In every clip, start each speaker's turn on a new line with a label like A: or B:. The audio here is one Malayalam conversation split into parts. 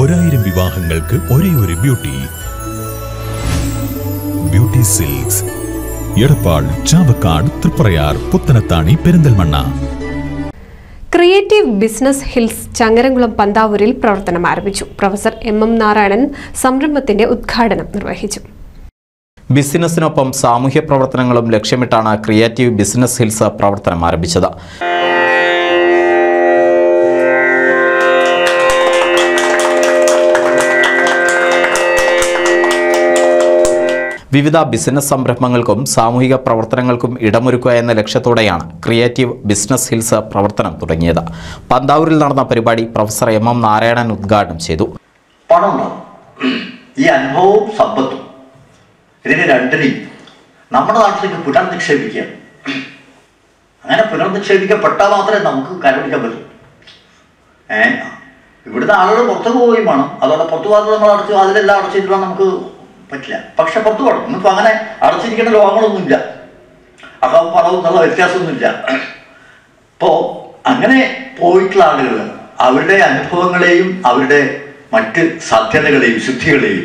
A: ഒരായിരം വിവാഹങ്ങൾക്ക് ഒരേ ഒരു beauty beauty silks Edappal Chavakkad Triprayar Puthanathani Perinthalmanna
B: creative business hills Changaramkulam പന്താവൂരിൽ പ്രവർത്തനം ആരംഭിച്ചു പ്രൊഫസർ എം എം നാരായണൻ സംരംഭത്തിന്റെ ഉദ്ഘാടനം നിർവഹിച്ചു
C: ബിസിനസ്സിനൊപ്പം സാമൂഹ്യ പ്രവർത്തനങ്ങളും ലക്ഷ്യമിട്ടാണ് ക്രിയേറ്റീവ് ബിസിനസ് ഹിൽസ് പ്രവർത്തനം ആരംഭിച്ചത് വിവിധ ബിസിനസ് സംരംഭങ്ങൾക്കും സാമൂഹിക പ്രവർത്തനങ്ങൾക്കും ഇടമൊരുക്കുക എന്ന ലക്ഷ്യത്തോടെയാണ് ക്രിയേറ്റീവ് ബിസിനസ് ഹിൽസ് പ്രവർത്തനം തുടങ്ങിയത് പന്താവൂരിൽ നടന്ന പരിപാടി പ്രൊഫസർ എം എം നാരായണൻ ഉദ്ഘാടനം ചെയ്തു
D: പണം ഉണ്ടാവും ഈ അനുഭവവും സമ്പത്തും ഇതിന് രണ്ടിനെയും നമ്മുടെ നാട്ടിലേക്ക് പുനർനിക്ഷേപിക്കുക അങ്ങനെ പുനർനിക്ഷേപിക്കപ്പെട്ടാൽ മാത്രമേ നമുക്ക് കരപിടിക്കാൻ പറ്റൂ ഏ ഇവിടുത്തെ ആളുകൾ പുറത്തു പോവുകയും വേണം അതോടെ പുറത്തു പോകാതെ നമ്മൾ അടച്ചു അതിലെല്ലാം അടച്ചിരുന്നാൽ നമുക്ക് പറ്റില്ല പക്ഷെ പുറത്തു പോകണം ഇന്നിപ്പോൾ അങ്ങനെ അടച്ചിരിക്കേണ്ട ലോകങ്ങളൊന്നുമില്ല അകം പണവും എന്നുള്ള വ്യത്യാസമൊന്നുമില്ല അപ്പോൾ അങ്ങനെ പോയിട്ടുള്ള ആളുകൾ അവരുടെ അനുഭവങ്ങളെയും അവരുടെ മറ്റ് സാധ്യതകളെയും സിദ്ധികളെയും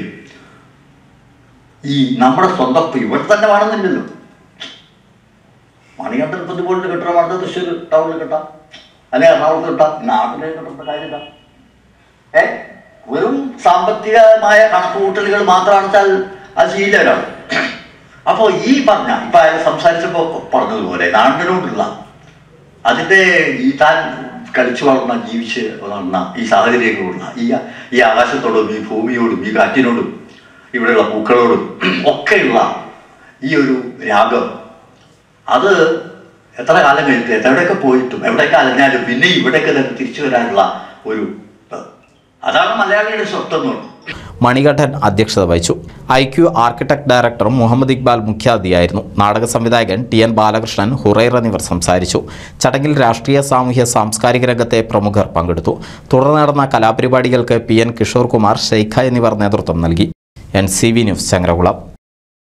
D: ഈ നമ്മുടെ സ്വന്തം ഇപ്പം ഇവിടെ തന്നെ വേണമെന്നില്ലല്ലോ മണികണ്ഠൻ ഇപ്പം ഇതുപോലെ കെട്ടണം അടുത്ത തൃശ്ശൂർ ടൗണിൽ കെട്ടാം അല്ലെങ്കിൽ എറണാകുളത്ത് കെട്ടാം നാട്ടിലേക്ക് കെട്ടേണ്ട കാര്യമില്ല ഏ വെറും സാമ്പത്തികമായ കണക്കുകൂട്ടലുകൾ മാത്രമാണ് വെച്ചാൽ അത് ശീലരാണ് അപ്പോൾ ഈ പറഞ്ഞ ഇപ്പം അയാൾ സംസാരിച്ചപ്പോൾ പറഞ്ഞതുപോലെ നാടിനോടുള്ള അതിൻ്റെ ഈ താൻ കളിച്ചു വളർന്ന ജീവിച്ച് വളർന്ന ഈ സാഹചര്യങ്ങളോടുള്ള ഈ ഈ ആകാശത്തോടും ഈ ഭൂമിയോടും ഈ കാറ്റിനോടും ഇവിടെയുള്ള പൂക്കളോടും ഒക്കെയുള്ള ഈ ഒരു രാഗം അത് എത്ര കാലം കഴിഞ്ഞിട്ട് എവിടെയൊക്കെ പോയിട്ടും എവിടെയൊക്കെ അലഞ്ഞാലും പിന്നെ ഇവിടെയൊക്കെ തന്നെ തിരിച്ചു വരാനുള്ള ഒരു ഇത്. അതാണ് മലയാളിയുടെ സ്വത്വം എന്ന് പറയുന്നത്
C: മണികണ്ഠൻ അധ്യക്ഷത വഹിച്ചു I Q architect director Muhammad Iqbal മുഖ്യാതിഥിയായിരുന്നു നാടക സംവിധായകൻ ടി എൻ ബാലകൃഷ്ണൻ ഹുറൈർ എന്നിവർ സംസാരിച്ചു ചടങ്ങിൽ രാഷ്ട്രീയ സാമൂഹ്യ സാംസ്കാരിക രംഗത്തെ പ്രമുഖർ പങ്കെടുത്തു തുടർന്ന് നടന്ന കലാപരിപാടികൾക്ക് പി എൻ കിഷോർ കുമാർ ഷെയ്ഖ എന്നിവർ നേതൃത്വം നൽകി N C V news Changaramkulam